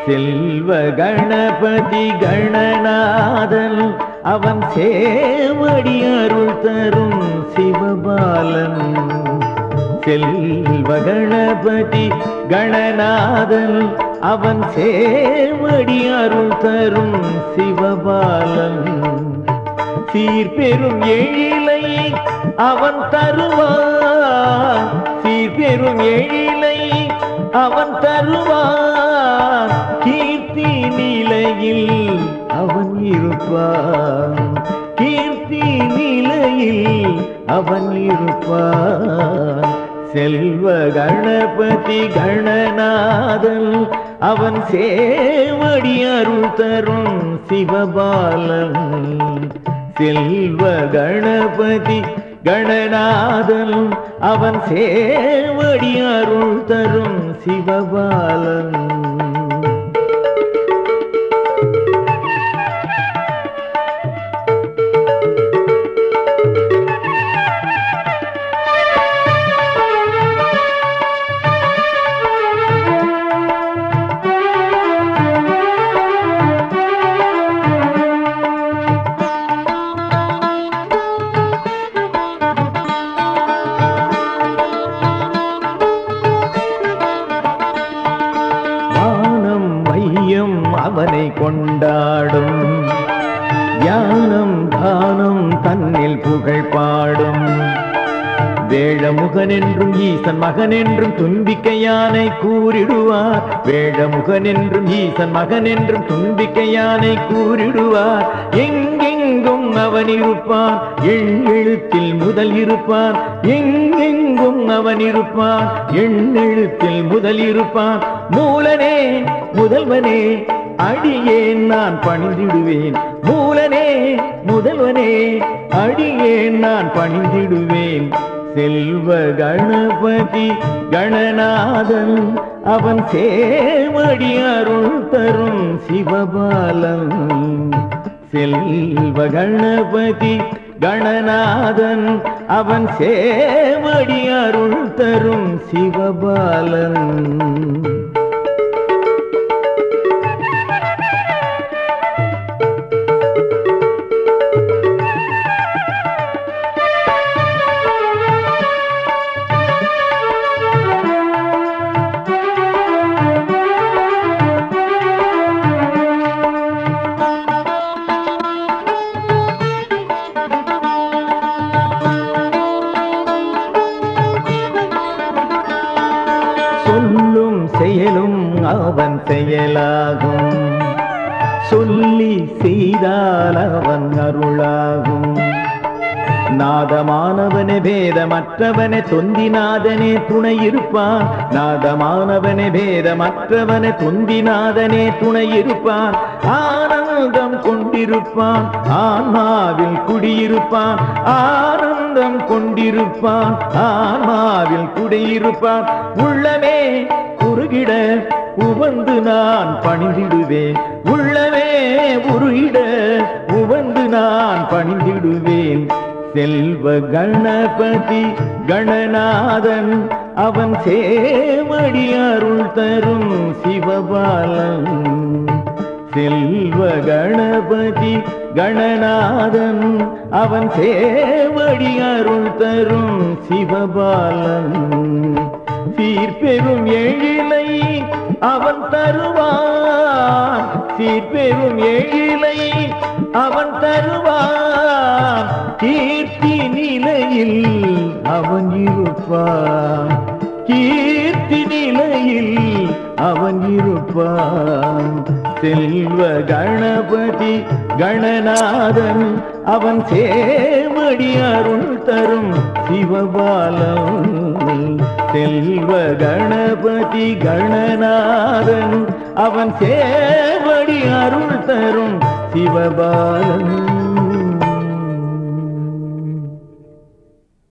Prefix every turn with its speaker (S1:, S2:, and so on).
S1: செல்வ கணபதி கணநாதன் அவன் சேவடி அருள் தரும் சிவபாலன் செல்வ கணபதி கணநாதன் அவன் சேவடி அருள் தரும் சிவபாலன் சீர்பெரும் எழிலை அவன் தருவான் சீர்பெரும் எழிலை அவன் தருவான் கீர்த்தி நிலையில் அவன் இருப்பான் கீர்த்தி நிலையில் அவன் இருப்பான் செல்வ கணபதி கணநாதன் அவன் சேவடி அருள் தரும் சிவபாலன் செல்வ கணபதி கணநாதன் அவன் சேவடி அருள் தரும் சிவபாலன் வானம் மையம் அவனை கொண்டாடும் ஞானம் தானம் தன்னில் புகழ் பாடும் வேழமுகன் என்றும் ஈசன் மகன் என்றும் துன்பிக்க யானை கூறிடுவார் வேழமுகன் என்றும் ஈசன் மகன் என்றும் துன்பிக்க யானை கூறிடுவார் எங்கெங்கும் அவன் இருப்பான் எண் எழுத்தில் முதல் இருப்பான் எங்கெங்கும் அவன் இருப்பான் எண் எழுத்தில் முதல் இருப்பான் மூலனே முதல்வனே அடியேன் நான் பணிந்திடுவேன் மூலனே முதல்வனே அடியேன் நான் பணிந்திடுவேன் செல்வ கணபதி கணநாதன் அவன் சேவடி அருள் தரும் சிவபாலன் செல்வ கணபதி கணநாதன் அவன் சேவடி அருள் தரும் சிவபாலன் சொல்லும் செயலும் அவன் செயலாகும் சொல்லி செய்தால் அவன் அருளாகும் நாதமானவனே பேதமற்றவனே தொந்திநாதனே துணை இருப்பான் நாதமானவனே பேதமற்றவனே தொந்திநாதனே துணை இருப்பான் ஆனந்தம் கொண்டிருப்பான் ஆன்மாவில் குடியிருப்பான் ஆனந்தம் கொண்டிருப்பான் ஆன்மாவில் குடியிருப்பான் உள்ளமே குறுகிட உவந்து நான் பணிந்திடுவேன் உள்ளமே உருகிட உவந்து நான் பணிந்திடுவேன் செல்வ கணபதி கணநாதன் அவன் சேவடி அருள் தரும் சிவபாலன் செல்வ கணபதி கணநாதன் அவன் சேவடி அருள் தரும் சிவபாலன் சீர்பெரும் எழிலை அவன் தருவான் சீர்பெரும் எழிலை அவன் தருவான் கீர்த்தி நிலையில் அவன் இருப்பான் கீர்த்தி நிலையில் அவன் இருப்பான் செல்வ கணபதி கணநாதன் அவன் சேவடி அருள் தரும் சிவபாலம் செல்வ கணபதி கணநாதன் அவன் சேவடி அருள் தரும் சிவபாலன்